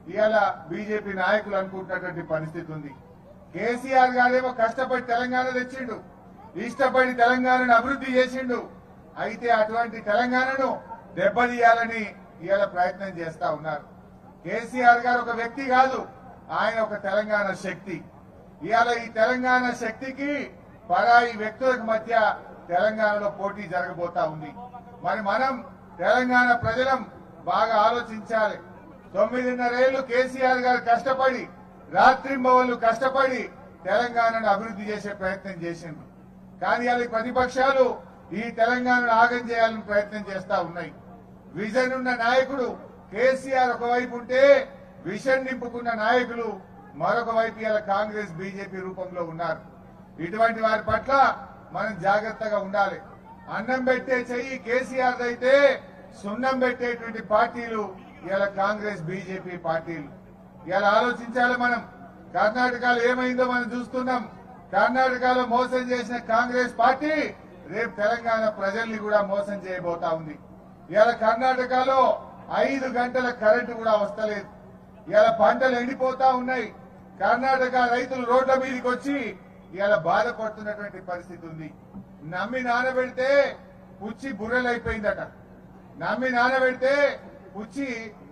ఇవాళ బీజేపీ నాయకులు అనుకుంటున్నటువంటి పరిస్థితి ఉంది కేసీఆర్ గారేమో కష్టపడి తెలంగాణ తెచ్చిండు ఇష్టపడి తెలంగాణను అభివృద్ధి చేసిండు అయితే అటువంటి తెలంగాణను దెబ్బతీయాలని ఇవాళ ప్రయత్నం చేస్తా ఉన్నారు కేసీఆర్ గారు ఒక వ్యక్తి కాదు ఆయన ఒక తెలంగాణ శక్తి ఇవాళ ఈ తెలంగాణ శక్తికి పరాయి వ్యక్తులకు మధ్య తెలంగాణలో పోటీ జరగబోతా ఉంది మరి మనం తెలంగాణ ప్రజలం బాగా ఆలోచించాలి తొమ్మిదిన్నరేళ్లు కేసీఆర్ గారు కష్టపడి రాత్రింబవళ్లు కష్టపడి తెలంగాణను అభివృద్ధి చేసే ప్రయత్నం చేసిండ్రు కానీ అది ప్రతిపక్షాలు ఈ తెలంగాణను ఆగం చేయాలని ప్రయత్నం చేస్తా ఉన్నాయి విజన్ ఉన్న నాయకుడు కేసీఆర్ ఒకవైపు ఉంటే విషన్ నింపుకున్న నాయకులు మరొక వైపు ఇలా కాంగ్రెస్ బీజేపీ రూపంలో ఉన్నారు ఇటువంటి వారి పట్ల మనం జాగ్రత్తగా ఉండాలి అన్నం పెట్టే చెయ్యి కేసీఆర్ అయితే సున్నం పెట్టేటువంటి పార్టీలు ఇలా కాంగ్రెస్ బీజేపీ పార్టీలు ఇలా ఆలోచించాలి మనం కర్ణాటకలో ఏమైందో మనం చూస్తున్నాం కర్ణాటకలో మోసం చేసిన కాంగ్రెస్ పార్టీ రేపు తెలంగాణ ప్రజల్ని కూడా మోసం చేయబోతా ఉంది ఇవాళ కర్ణాటకలో ఐదు గంటల కరెంటు కూడా వస్తలేదు ఇవాళ పంటలు ఎండిపోతా ఉన్నాయి కర్ణాటక రైతులు రోడ్ల మీదకి వచ్చి ఇవాళ బాధపడుతున్నటువంటి పరిస్థితి ఉంది నమ్మి నానబెడితే పుచ్చి బుర్రలైపోయిందట నమ్మి నానబెడితే పుచ్చి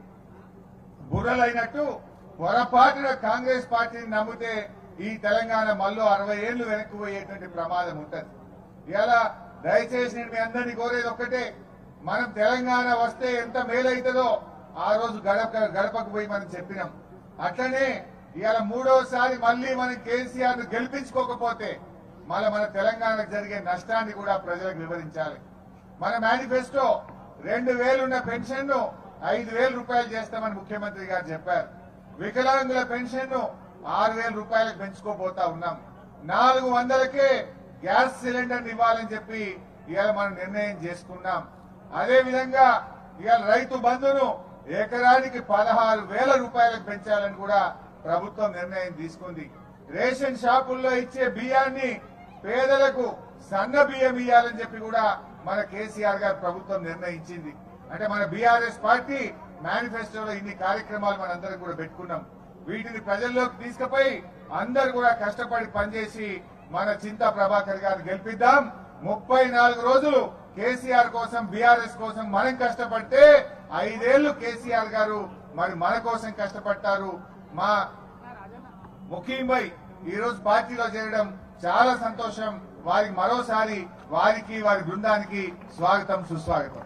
బుర్రలైనట్టు పొరపాటున కాంగ్రెస్ పార్టీని నమ్మితే ఈ తెలంగాణ మళ్ళీ అరవై ఏళ్లు వెనక్కి పోయేటువంటి ప్రమాదం ఉంటది ఇలా దయచేసి నేను మీ అందరినీ కోరేది ఒక్కటే మనం తెలంగాణ వస్తే ఎంత మేలైతుందో ఆ రోజు గడప గడపకు పోయి మనం చెప్పినాం అట్లనే ఇవాళ మూడోసారి మళ్ళీ మనం కేసీఆర్ ను గెలిపించుకోకపోతే మళ్ళీ మన తెలంగాణకు జరిగే నష్టాన్ని కూడా ప్రజలకు వివరించాలి మన మేనిఫెస్టో రెండు వేలున్న పెన్షన్ ను ఐదు వేల రూపాయలు చేస్తామని ముఖ్యమంత్రి గారు చెప్పారు వికలాంగుల పెన్షన్ ను ఆరు వేల రూపాయలకు పెంచుకోబోతా ఉన్నాం నాలుగు వందలకే గ్యాస్ సిలిండర్ ఇవ్వాలని చెప్పి ఇవాళ మనం నిర్ణయం చేసుకున్నాం అదే విధంగా ఇవాళ రైతు బంధును ఎకరానికి పదహారు వేల రూపాయలకు పెంచాలని కూడా ప్రభుత్వం నిర్ణయం తీసుకుంది రేషన్ షాపుల్లో ఇచ్చే బియ్యాన్ని పేదలకు సన్న బియ్యం ఇవ్వాలని చెప్పి కూడా మన కేసీఆర్ గారు ప్రభుత్వం నిర్ణయించింది అంటే మన బీఆర్ఎస్ పార్టీ మేనిఫెస్టోలో ఇన్ని కార్యక్రమాలు మనందరం కూడా పెట్టుకున్నాం వీటిని ప్రజల్లోకి తీసుకుపోయి అందరు కూడా కష్టపడి పనిచేసి మన చింతా ప్రభాకర్ గారిని గెలిపిద్దాం ముప్పై నాలుగు రోజులు కేసీఆర్ కోసం బీఆర్ఎస్ కోసం మనం కష్టపడితే ఐదేళ్లు కేసీఆర్ గారు మరి మన కోసం కష్టపడతారు మా ముఖ్యంపై ఈ రోజు పార్టీలో చేరడం చాలా సంతోషం వారికి మరోసారి వారికి వారి బృందానికి స్వాగతం సుస్వాగతం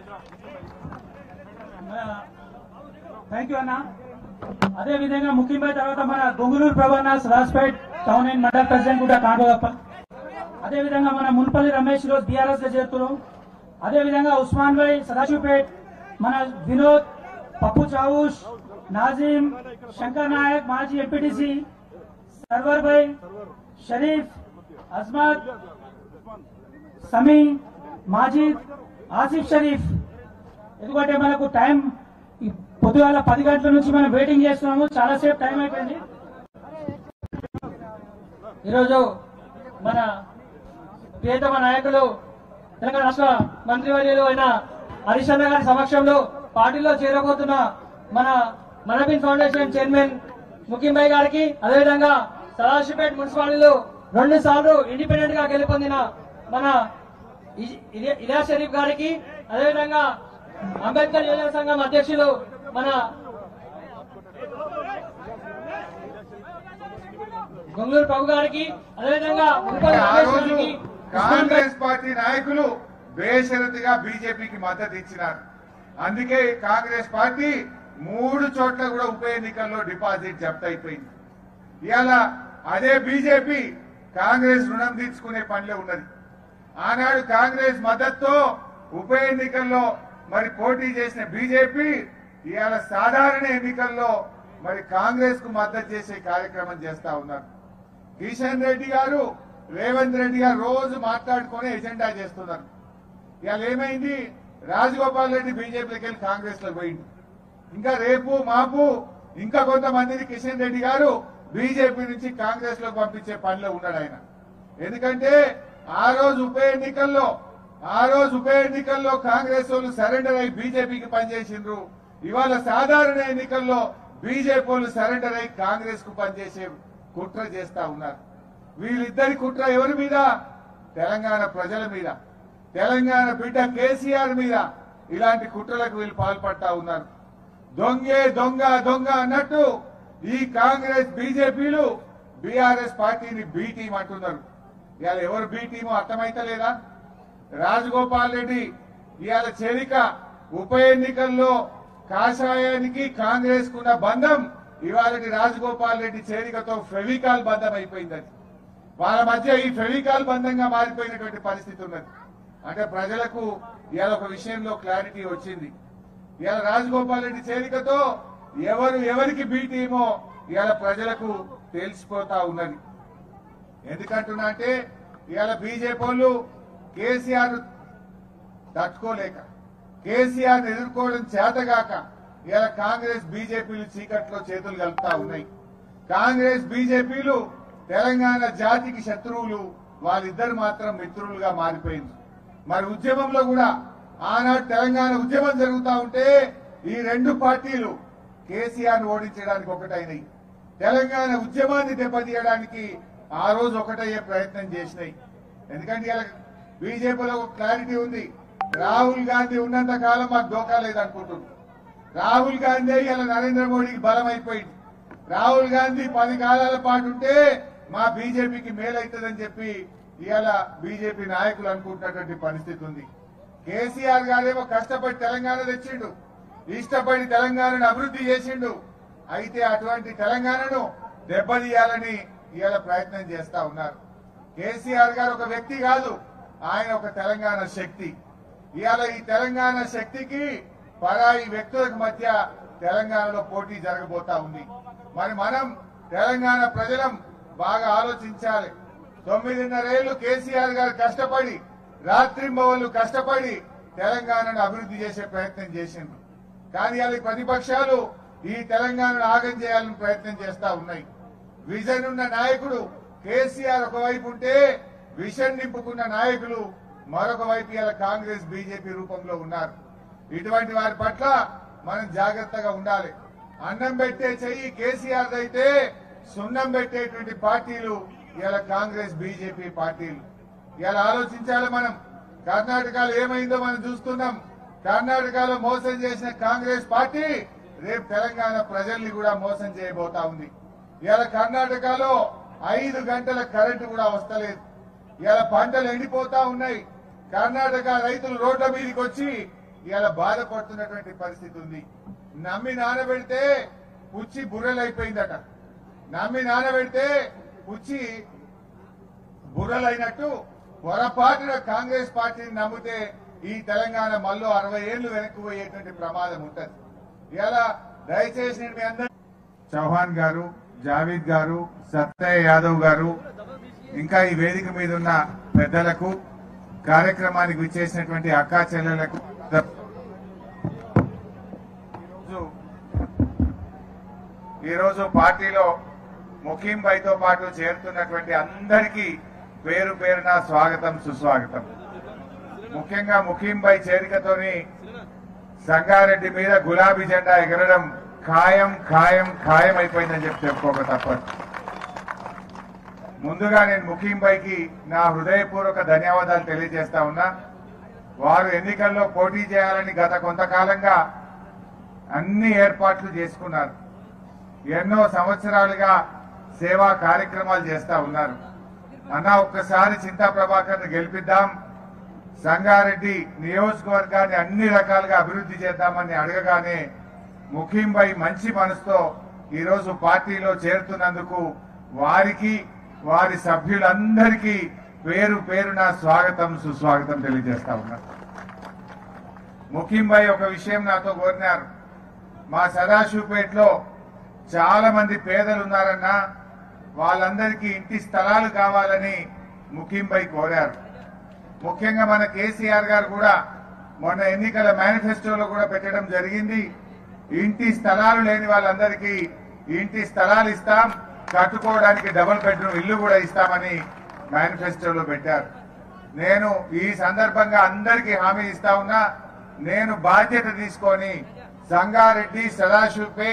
థ్యాంక్ యూ అన్న అదే విధంగా ముఖ్యమైన తర్వాత మన గొంగులూరు ప్రభానాస్ Rajpet town and mandal president కూడా కాండోదప్ప అదే విధంగా మన మున్పల్లి రమేష్ రోజు బీఆర్ఎస్ గా చేరుతున్నాం అదే విధంగా ఉస్మాన్ భాయ్ సదాశివపేట్ మన వినోద్ పప్పు చావుష్ నాజీం శంకర్ నాయక్ మాజీ ఎంపీటీసీ సర్వర్ భాయ్ షరీఫ్ అజ్మత్ సమీ మాజిద్ ఆసిఫ్ షరీఫ్ ఎందుకంటే మనకు టైం ఈ పొద్దుగాల పది గంటల నుంచి మనం వెయిటింగ్ చేస్తున్నాము చాలా సేపు టైం అయిపోయింది ఈరోజు మన ప్రియతమ నాయకులు తెలంగాణ రాష్ట్ర మంత్రివర్యులు అయిన హరీష్ అన్న గారి సమక్షంలో పార్టీలో చేరబోతున్న మన మనబిన్ ఫౌండేషన్ చైర్మన్ ముఖిం భాయ్ గారికి అదేవిధంగా సదాశివపేట్ మున్సిపాలిటీలో రెండు సార్లు ఇండిపెండెంట్ గా గెలుపొందిన మన ఇ- ఇలి- ఇలియాస్ షరీఫ్ గారికి అదేవిధంగా అంబేద్కర్ యువజన సంఘం అధ్యక్షులు మన గొంగళూరు ప్రభు గారికి అదేవిధంగా మున్సిపల్ ఆ రమేష్ రోజు గారికి, ఉస్మాన్ భాయ్ కాంగ్రెస్ పార్టీ నాయకులు బేషరతుగా బీజేపీకి మద్దతు ఇచ్చినారు అందుకే కాంగ్రెస్ పార్టీ మూడు చోట్ల కూడా ఉప ఎన్నికల్లో డిపాజిట్ జప్తు అయిపోయింది ఇవాళ అదే బీజేపీ కాంగ్రెస్ రుణం తీర్చుకునే పనిలో ఉన్నది ఆనాడు కాంగ్రెస్ మద్దతుతో ఉప ఎన్నికల్లో మరి పోటీ చేసిన బీజేపీ ఇవాళ సాధారణ ఎన్నికల్లో మరి కాంగ్రెస్ కు మద్దతు చేసే కార్యక్రమం చేస్తా ఉన్నారు కిషన్ రెడ్డి గారు రేవంత్ రెడ్డి గారు రోజు మాట్లాడుకొని ఎజెండా చేస్తున్నారు ఇవాళ ఏమైంది రాజగోపాల్ రెడ్డి బీజేపీకి వెళ్ళి కాంగ్రెస్ లో పోయింది ఇంకా రేపు మాపు ఇంకా కొంతమందిని కిషన్ రెడ్డి గారు బీజేపీ నుంచి కాంగ్రెస్ లో పంపించే పనిలో ఉన్నాడు ఆయన ఎందుకంటే ఆ రోజు ఉప ఎన్నికల్లో ఆ రోజు ఉప ఎన్నికల్లో కాంగ్రెస్ వాళ్ళు సరెండర్ అయి బీజేపీకి పనిచేసిండ్రు ఇవాళ సాధారణ ఎన్నికల్లో బీజేపీ వాళ్ళు సరెండర్ అయి కాంగ్రెస్ కు పనిచేసే కుట్ర చేస్తా ఉన్నారు వీళ్ళిద్దరి కుట్ర ఎవరి మీద తెలంగాణ ప్రజల మీద తెలంగాణ బిడ్డ కేసీఆర్ మీద ఇలాంటి కుట్రలకు వీళ్ళు పాల్పడతా ఉన్నారు దొంగే దొంగ దొంగ అన్నట్టు ఈ కాంగ్రెస్ బీజేపీలు బీఆర్ఎస్ పార్టీని బి టీం అంటున్నారు ఇవాళ ఎవరు బి టీమో అర్థమైతలేదా రాజగోపాల్ రెడ్డి ఇవాళ చేరిక ఉప ఎన్నికల్లో కాషాయానికి కాంగ్రెస్ కున్న బంధం ఇవాళ రాజగోపాల్ రెడ్డి చేరికతో ఫెవికాల్ బంధం అయిపోయింది అది వాళ్ళ మధ్య ఈ ఫెవికాల్ బంధంగా మారిపోయినటువంటి పరిస్థితి ఉన్నది అంటే ప్రజలకు ఇవాళ ఒక విషయంలో క్లారిటీ వచ్చింది ఇవాళ రాజగోపాల్ రెడ్డి చేరికతో ఎవరు ఎవరికి బీ టీమో ఇవాళ ప్రజలకు తెలిసిపోతా ఉన్నది ఎందుకంటున్నా అంటే ఇవాళ బీజేపీ వాళ్ళు కేసీఆర్ తట్టుకోలేక కేసీఆర్ ఎదుర్కోవడం చేతగాక ఇవాళ కాంగ్రెస్ బీజేపీలు చీకట్లో చేతులు కలుపుతా ఉన్నాయి కాంగ్రెస్ బీజేపీలు తెలంగాణ జాతికి శత్రువులు వాళ్ళిద్దరు మాత్రం మిత్రులుగా మారిపోయింది మరి ఉద్యమంలో కూడా ఆనాడు తెలంగాణ ఉద్యమం జరుగుతా ఉంటే ఈ రెండు పార్టీలు కేసీఆర్ ఓడించడానికి ఒకటైనవి తెలంగాణ ఉద్యమాన్ని దెబ్బతీయడానికి ఆ రోజు ఒకటయ్యే ప్రయత్నం చేసినాయి ఎందుకంటే ఇలా బీజేపీలో ఒక క్లారిటీ ఉంది రాహుల్ గాంధీ ఉన్నంత కాలం మాకు దోకా లేదనుకుంటున్నారు రాహుల్ గాంధీ ఇలా నరేంద్ర మోడీకి బలం అయిపోయింది రాహుల్ గాంధీ పది కాలాల పాటు ఉంటే మా బీజేపీకి మేలైతుందని చెప్పి ఇవాళ బీజేపీ నాయకులు అనుకుంటున్నటువంటి పరిస్థితి ఉంది కేసీఆర్ గారేమో కష్టపడి తెలంగాణ తెచ్చిండు ఇష్టపడి తెలంగాణను అభివృద్ధి చేసిండు అయితే అటువంటి తెలంగాణను దెబ్బతీయాలని ఇవాళ ప్రయత్నం చేస్తా ఉన్నారు కేసీఆర్ గారు ఒక వ్యక్తి కాదు ఆయన ఒక తెలంగాణ శక్తి ఇవాళ ఈ తెలంగాణ శక్తికి పరాయి వ్యక్తులకు మధ్య తెలంగాణలో పోటీ జరగబోతా ఉంది మరి మనం తెలంగాణ ప్రజలం బాగా ఆలోచించాలి తొమ్మిదిన్నరేళ్లు కేసీఆర్ గారు కష్టపడి రాత్రింబవళ్ళు కష్టపడి తెలంగాణను అభివృద్ధి చేసే ప్రయత్నం చేసిండ్రు కానీ అది ప్రతిపక్షాలు ఈ తెలంగాణను ఆగం చేయాలని ప్రయత్నం చేస్తా ఉన్నాయి విజన్ ఉన్న నాయకుడు కేసీఆర్ ఒకవైపు ఉంటే విషన్ నింపుకున్న నాయకులు మరొక వైపు ఇలా కాంగ్రెస్ బీజేపీ రూపంలో ఉన్నారు ఇటువంటి వారి పట్ల మనం జాగ్రత్తగా ఉండాలి అన్నం పెట్టే చెయ్యి కేసీఆర్ అయితే సున్నం పెట్టేటువంటి పార్టీలు ఇలా కాంగ్రెస్ బీజేపీ పార్టీలు ఇలా ఆలోచించాలి మనం కర్ణాటకలో ఏమైందో మనం చూస్తున్నాం కర్ణాటకలో మోసం చేసిన కాంగ్రెస్ పార్టీ రేపు తెలంగాణ ప్రజల్ని కూడా మోసం చేయబోతా ఉంది ఇలా కర్ణాటకలో ఐదు గంటల కరెంటు కూడా వస్తలేదు ఇలా పంటలు ఎండిపోతా ఉన్నాయి కర్ణాటక రైతులు రోడ్ల మీదకి వచ్చి ఇలా బాధపడుతున్నటువంటి పరిస్థితి ఉంది నమ్మి నానబెడితే పుచ్చి బుర్రలైపోయిందట నమ్మి నానబెడితే పుచ్చి బుర్రలైనట్టు పొరపాటున కాంగ్రెస్ పార్టీని నమ్మితే ఈ తెలంగాణ మళ్ళీ అరవై ఏళ్లు వెనక్కి పోయేటువంటి ప్రమాదం ఉంటది ఇలా దయచేసి నేను మీ అందరూ చౌహాన్ గారు జావీద్ గారు సత్తయ్య యాదవ్ గారు ఇంకా ఈ వేదిక మీద ఉన్న పెద్దలకు కార్యక్రమానికి విచ్చేసినటువంటి అక్కా చెల్లెలకు ఈరోజు- ఈరోజు పార్టీలో ముఖీం తో పాటు చేరుతున్నటువంటి అందరికీ పేరు పేరున స్వాగతం సుస్వాగతం ముఖ్యంగా ముఖీం బై చేరికతోని సంగారెడ్డి మీద గులాబీ జెండా ఎగరడం ఖాయం ఖాయం ఖాయం అయిపోయిందని చెప్పి చెప్పుకోక తప్పదు ముందుగా నేను ముఖీం బైకి నా హృదయపూర్వక ధన్యవాదాలు తెలియజేస్తా ఉన్నా వారు ఎన్నికల్లో పోటీ చేయాలని గత కొంతకాలంగా అన్ని ఏర్పాట్లు చేసుకున్నారు ఎన్నో సంవత్సరాలుగా సేవా కార్యక్రమాలు చేస్తా ఉన్నారు అన్న ఒక్కసారి చింతా ప్రభాకర్ గెలిపిద్దాం సంగారెడ్డి నియోజకవర్గాన్ని అన్ని రకాలుగా అభివృద్ధి చేద్దామని అడగగానే ముఖీంపై మంచి మనసుతో ఈరోజు పార్టీలో చేరుతున్నందుకు వారికి వారి సభ్యులందరికీ పేరు పేరున స్వాగతం సుస్వాగతం తెలియజేస్తా ఉన్నారు ముఖీంపై ఒక విషయం నాతో కోరినారు మా సదాశివపేటలో చాలా మంది పేదలు ఉన్నారన్నా వాళ్ళందరికీ ఇంటి స్థలాలు కావాలని ముఖీంపై కోరారు ముఖ్యంగా మన కేసీఆర్ గారు కూడా మొన్న ఎన్నికల మేనిఫెస్టోలో కూడా పెట్టడం జరిగింది ఇంటి స్థలాలు లేని వాళ్ళందరికీ ఇంటి స్థలాలు ఇస్తాం కట్టుకోవడానికి డబుల్ బెడ్రూమ్ ఇల్లు కూడా ఇస్తామని మేనిఫెస్టోలో పెట్టారు నేను ఈ సందర్భంగా అందరికీ హామీ ఇస్తా ఉన్నా నేను బాధ్యత తీసుకొని సంగారెడ్డి సదాశివపేట్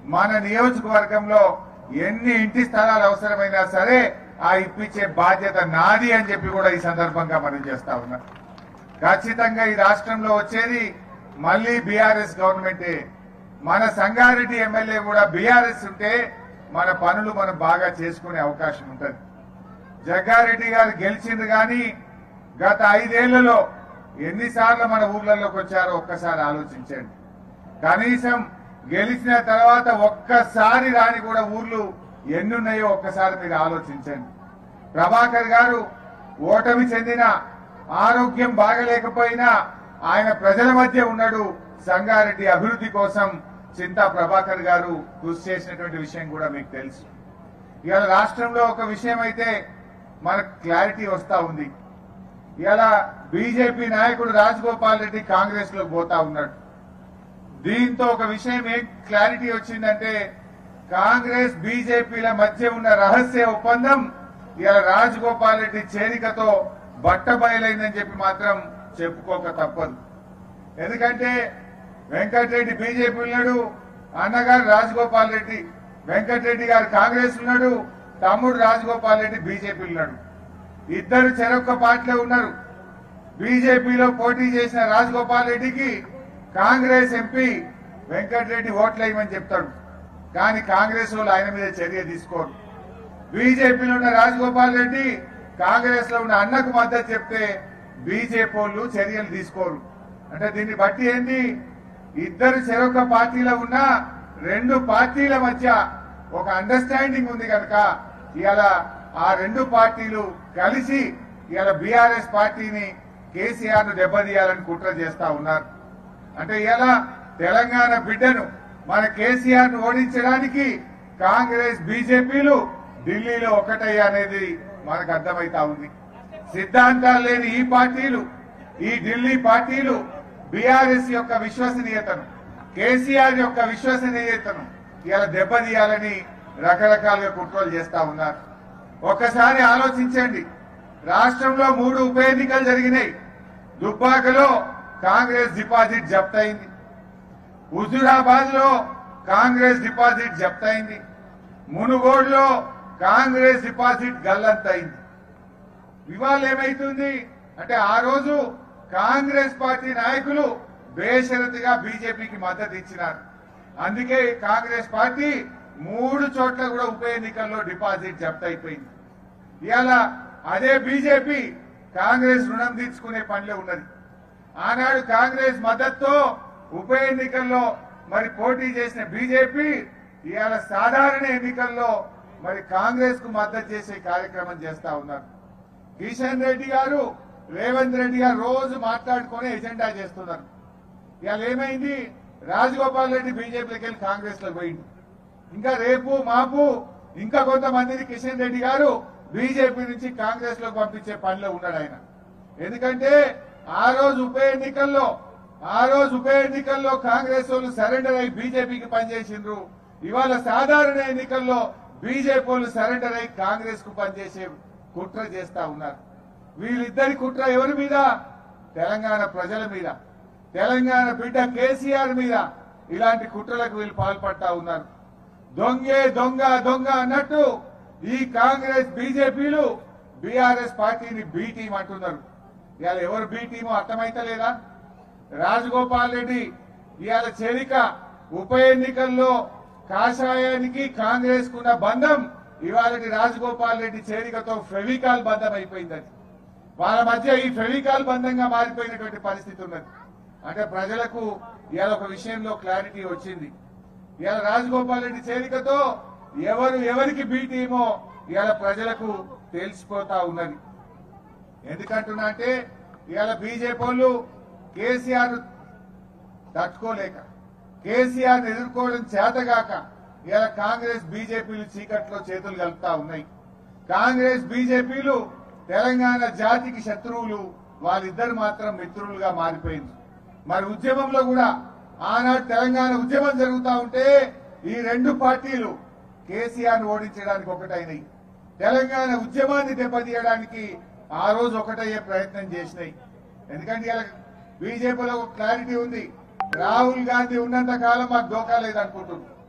మన నియోజకవర్గంలో ఎన్ని ఇంటి స్థలాలు అవసరమైనా సరే ఆ ఇప్పించే బాధ్యత నాది అని చెప్పి కూడా ఈ సందర్భంగా మనం చేస్తా ఉన్నాం ఖచ్చితంగా ఈ రాష్ట్రంలో వచ్చేది మళ్ళీ బీఆర్ఎస్ గవర్నమెంటే మన సంగారెడ్డి ఎమ్మెల్యే కూడా బీఆర్ఎస్ ఉంటే మన పనులు మనం బాగా చేసుకునే అవకాశం ఉంటుంది జగ్గారెడ్డి గారు గెలిచింది కానీ గత ఐదేళ్లలో ఎన్నిసార్లు మన ఊర్లలోకి వచ్చారో ఒక్కసారి ఆలోచించండి కనీసం గెలిచిన తర్వాత ఒక్కసారి రాని కూడా ఊర్లు ఎన్నున్నాయో ఒక్కసారి మీరు ఆలోచించండి ప్రభాకర్ గారు ఓటమి చెందిన ఆరోగ్యం బాగలేకపోయినా ఆయన ప్రజల మధ్య ఉన్నాడు సంగారెడ్డి అభివృద్ధి కోసం చింతా ప్రభాకర్ గారు కృషి చేసినటువంటి విషయం కూడా మీకు తెలుసు ఇవాళ రాష్ట్రంలో ఒక విషయం అయితే మనకు క్లారిటీ వస్తా ఉంది ఇలా బీజేపీ నాయకుడు రాజగోపాల్ రెడ్డి కాంగ్రెస్ లో పోతా ఉన్నాడు దీంతో ఒక విషయం ఏం క్లారిటీ వచ్చిందంటే కాంగ్రెస్ బీజేపీల మధ్య ఉన్న రహస్య ఒప్పందం ఇలా రాజగోపాల్ రెడ్డి చేరికతో బట్టబయలైందని చెప్పి మాత్రం చెప్పుకోక తప్పదు ఎందుకంటే వెంకటరెడ్డి బీజేపీ ఉన్నాడు అన్నగారు రాజగోపాల్ రెడ్డి వెంకటరెడ్డి గారు కాంగ్రెస్ ఉన్నాడు తమ్ముడు రాజగోపాల్ రెడ్డి బీజేపీ ఉన్నాడు ఇద్దరు చెరొక్క పార్టీలో ఉన్నారు బీజేపీలో పోటీ చేసిన రాజగోపాల్ రెడ్డికి కాంగ్రెస్ ఎంపీ వెంకటరెడ్డి ఓట్లేయమని చెప్తాడు కానీ కాంగ్రెస్ వాళ్ళు ఆయన మీద చర్య తీసుకోరు బీజేపీలో ఉన్న రాజగోపాల్ రెడ్డి కాంగ్రెస్ లో ఉన్న అన్నకు మద్దతు చెప్తే బీజేపీ వాళ్ళు చర్యలు తీసుకోరు అంటే దీన్ని బట్టి ఏంటి ఇద్దరు చెరొక పార్టీలో ఉన్న రెండు పార్టీల మధ్య ఒక అండర్స్టాండింగ్ ఉంది కనుక ఇవాళ ఆ రెండు పార్టీలు కలిసి ఇవాళ బీఆర్ఎస్ పార్టీని కేసీఆర్ ను దెబ్బతీయాలని కుట్ర చేస్తా ఉన్నారు అంటే ఇలా తెలంగాణ బిడ్డను మన కేసీఆర్ ను ఓడించడానికి కాంగ్రెస్ బీజేపీలు ఢిల్లీలో ఒకటయ్యా అనేది మనకు అర్థమైతా ఉంది సిద్ధాంతాలు లేని ఈ పార్టీలు ఈ ఢిల్లీ పార్టీలు బీఆర్ఎస్ యొక్క విశ్వసనీయతను కేసీఆర్ యొక్క విశ్వసనీయతను ఇలా దెబ్బతీయాలని రకరకాలుగా కుట్రలు చేస్తా ఉన్నారు ఒక్కసారి ఆలోచించండి రాష్ట్రంలో మూడు ఉప ఎన్నికలు జరిగినాయి దుబ్బాకలో కాంగ్రెస్ డిపాజిట్ జప్తయింది హుజురాబాద్ లో కాంగ్రెస్ డిపాజిట్ జప్తయింది మునుగోడులో కాంగ్రెస్ డిపాజిట్ గల్లంతయింది ఇవాళ ఏమైతుంది అంటే ఆ రోజు కాంగ్రెస్ పార్టీ నాయకులు బేషరతుగా బీజేపీకి మద్దతు ఇచ్చినారు అందుకే కాంగ్రెస్ పార్టీ మూడు చోట్ల కూడా ఉప ఎన్నికల్లో డిపాజిట్ జప్తు అయిపోయింది ఇవాళ అదే బీజేపీ కాంగ్రెస్ రుణం తీర్చుకునే పనిలో ఉన్నది ఆనాడు కాంగ్రెస్ మద్దతుతో ఉప ఎన్నికల్లో మరి పోటీ చేసిన బీజేపీ ఇవాళ సాధారణ ఎన్నికల్లో మరి కాంగ్రెస్ కు మద్దతు చేసే కార్యక్రమం చేస్తా ఉన్నారు కిషన్ రెడ్డి గారు రేవంత్ రెడ్డి గారు రోజు మాట్లాడుకొని ఎజెండా చేస్తున్నారు ఇవాళ ఏమైంది రాజగోపాల్ రెడ్డి బీజేపీకి వెళ్ళి కాంగ్రెస్ లో పోయింది ఇంకా రేపు మాపు ఇంకా కొంతమందిని కిషన్ రెడ్డి గారు బీజేపీ నుంచి కాంగ్రెస్ లో పంపించే పనిలో ఉన్నాడు ఆయన ఎందుకంటే ఆ రోజు ఉప ఎన్నికల్లో ఆ రోజు ఉప ఎన్నికల్లో కాంగ్రెస్ వాళ్ళు సరెండర్ అయి బీజేపీకి పనిచేసిండ్రు ఇవాళ సాధారణ ఎన్నికల్లో బీజేపీ వాళ్ళు సరెండర్ అయి కాంగ్రెస్ కు పనిచేసే కుట్ర చేస్తా ఉన్నారు వీళ్ళిద్దరి కుట్ర ఎవరి మీద తెలంగాణ ప్రజల మీద తెలంగాణ బిడ్డ కేసీఆర్ మీద ఇలాంటి కుట్రలకు వీళ్ళు పాల్పడతా ఉన్నారు దొంగే దొంగ దొంగ అన్నట్టు ఈ కాంగ్రెస్ బీజేపీలు బీఆర్ఎస్ పార్టీని బి టీం అంటున్నారు ఇవాళ ఎవరు బి టీమో అర్థమైతలేదా రాజగోపాల్ రెడ్డి ఇవాళ చేరిక ఉప ఎన్నికల్లో కాషాయానికి కాంగ్రెస్ కున్న బంధం ఇవాళ రాజగోపాల్ రెడ్డి చేరికతో ఫెవికాల్ బంధం అయిపోయింది అది వాళ్ళ మధ్య ఈ ఫెవికాల్ బంధంగా మారిపోయినటువంటి పరిస్థితి ఉన్నది అంటే ప్రజలకు ఇవాళ ఒక విషయంలో క్లారిటీ వచ్చింది ఇవాళ రాజగోపాల్ రెడ్డి చేరికతో ఎవరు ఎవరికి బీ టీమో ఇవాళ ప్రజలకు తెలిసిపోతా ఉన్నది ఎందుకంటున్నా అంటే ఇవాళ బీజేపీ వాళ్ళు కేసీఆర్ తట్టుకోలేక కేసీఆర్ ఎదుర్కోవడం చేతగాక ఇవాళ కాంగ్రెస్ బీజేపీలు చీకట్లో చేతులు కలుపుతా ఉన్నాయి కాంగ్రెస్ బీజేపీలు తెలంగాణ జాతికి శత్రువులు వాళ్ళిద్దరు మాత్రం మిత్రులుగా మారిపోయింది మరి ఉద్యమంలో కూడా ఆనాడు తెలంగాణ ఉద్యమం జరుగుతా ఉంటే ఈ రెండు పార్టీలు కేసీఆర్ ఓడించడానికి ఒకటైనవి తెలంగాణ ఉద్యమాన్ని దెబ్బతీయడానికి ఆ రోజు ఒకటయ్యే ప్రయత్నం చేసినాయి ఎందుకంటే ఇలా బీజేపీలో ఒక క్లారిటీ ఉంది రాహుల్ గాంధీ ఉన్నంత కాలం మాకు దోకా లేదనుకుంటున్నారు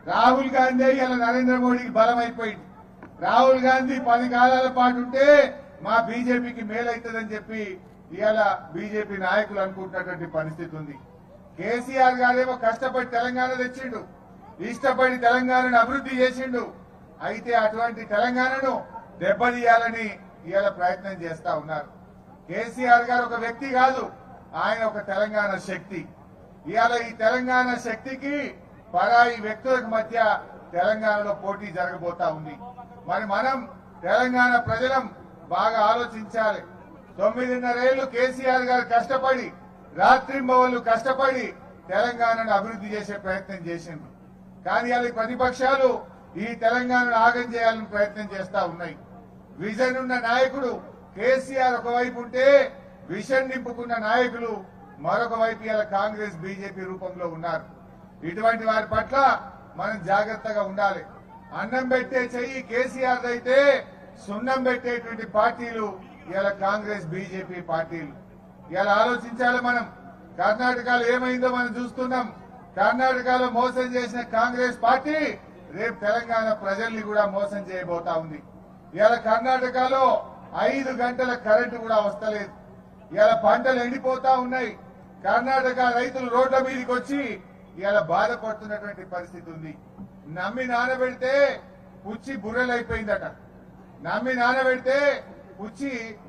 రాహుల్ గాంధీ ఇలా నరేంద్ర మోడీకి బలం అయిపోయింది రాహుల్ గాంధీ పది కాలాల పాటు ఉంటే మా బీజేపీకి మేలైతుందని చెప్పి ఇవాళ బీజేపీ నాయకులు అనుకుంటున్నటువంటి పరిస్థితి ఉంది కేసీఆర్ గారేమో కష్టపడి తెలంగాణ తెచ్చిండు ఇష్టపడి తెలంగాణను అభివృద్ధి చేసిండు అయితే అటువంటి తెలంగాణను దెబ్బతీయాలని ఇవాళ ప్రయత్నం చేస్తా ఉన్నారు కేసీఆర్ గారు ఒక వ్యక్తి కాదు ఆయన ఒక తెలంగాణ శక్తి ఇవాళ ఈ తెలంగాణ శక్తికి పరాయి వ్యక్తులకు మధ్య తెలంగాణలో పోటీ జరగబోతా ఉంది మరి మనం తెలంగాణ ప్రజలం బాగా ఆలోచించాలి తొమ్మిదిన్నరేళ్లు కేసీఆర్ గారు కష్టపడి రాత్రింబవళ్లు కష్టపడి తెలంగాణను అభివృద్ధి చేసే ప్రయత్నం చేసిండ్రు కానీ అది ప్రతిపక్షాలు ఈ తెలంగాణను ఆగం చేయాలని ప్రయత్నం చేస్తా ఉన్నాయి విజన్ ఉన్న నాయకుడు కేసీఆర్ ఒకవైపు ఉంటే విషన్ నింపుకున్న నాయకులు మరొక వైపు ఇలా కాంగ్రెస్ బీజేపీ రూపంలో ఉన్నారు ఇటువంటి వారి పట్ల మనం జాగ్రత్తగా ఉండాలి అన్నం పెట్టే చెయ్యి కేసీఆర్ అయితే సున్నం పెట్టేటువంటి పార్టీలు ఇలా కాంగ్రెస్ బీజేపీ పార్టీలు ఇలా ఆలోచించాలి మనం కర్ణాటకలో ఏమైందో మనం చూస్తున్నాం కర్ణాటకలో మోసం చేసిన కాంగ్రెస్ పార్టీ రేపు తెలంగాణ ప్రజల్ని కూడా మోసం చేయబోతా ఉంది ఇలా కర్ణాటకలో ఐదు గంటల కరెంటు కూడా వస్తలేదు ఇలా పంటలు ఎండిపోతా ఉన్నాయి కర్ణాటక రైతులు రోడ్ల మీదకి వచ్చి ఇలా బాధపడుతున్నటువంటి పరిస్థితి ఉంది నమ్మి నానబెడితే పుచ్చి బుర్రలైపోయిందట నమ్మి నానబెడితే పుచ్చి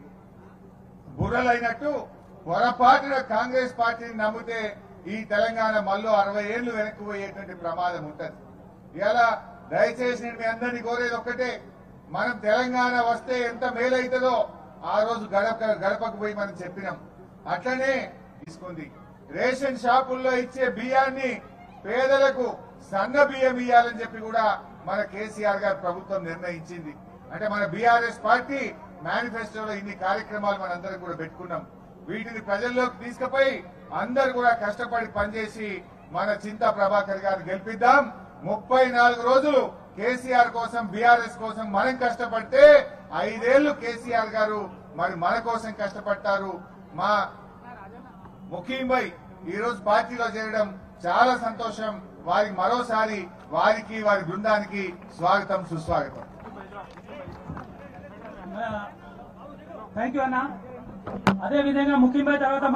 బుర్రలైనట్టు పొరపాటున కాంగ్రెస్ పార్టీని నమ్మితే ఈ తెలంగాణ మళ్ళీ అరవై ఏళ్లు వెనక్కి పోయేటువంటి ప్రమాదం ఉంటది ఇలా దయచేసి నేను మీ అందరినీ కోరేది ఒక్కటే మనం తెలంగాణ వస్తే ఎంత మేలైతుందో ఆ రోజు గడప గడపకు పోయి మనం చెప్పినాం అట్లనే తీసుకుంది రేషన్ షాపుల్లో ఇచ్చే బియ్యాన్ని పేదలకు సన్న బియ్యం ఇయ్యాలని చెప్పి కూడా మన కేసీఆర్ గారు ప్రభుత్వం నిర్ణయించింది అంటే మన బీఆర్ఎస్ పార్టీ మేనిఫెస్టోలో ఇన్ని కార్యక్రమాలు మనందరం కూడా పెట్టుకున్నాం వీటిని ప్రజల్లోకి తీసుకుపోయి అందరు కూడా కష్టపడి పనిచేసి మన చింతా ప్రభాకర్ గారిని గెలిపిద్దాం ముప్పై నాలుగు రోజులు కేసీఆర్ కోసం బీఆర్ఎస్ కోసం మనం కష్టపడితే ఐదేళ్లు కేసీఆర్ గారు మరి మన కోసం కష్టపడతారు మా ముఖీంబై ఈ రోజు పార్టీలో చేరడం చాలా సంతోషం వారికి మరోసారి వారికి వారి బృందానికి స్వాగతం సుస్వాగతం థ్యాంక్ యూ అన్న అదే విధంగా ముఖ్యమైన తర్వాత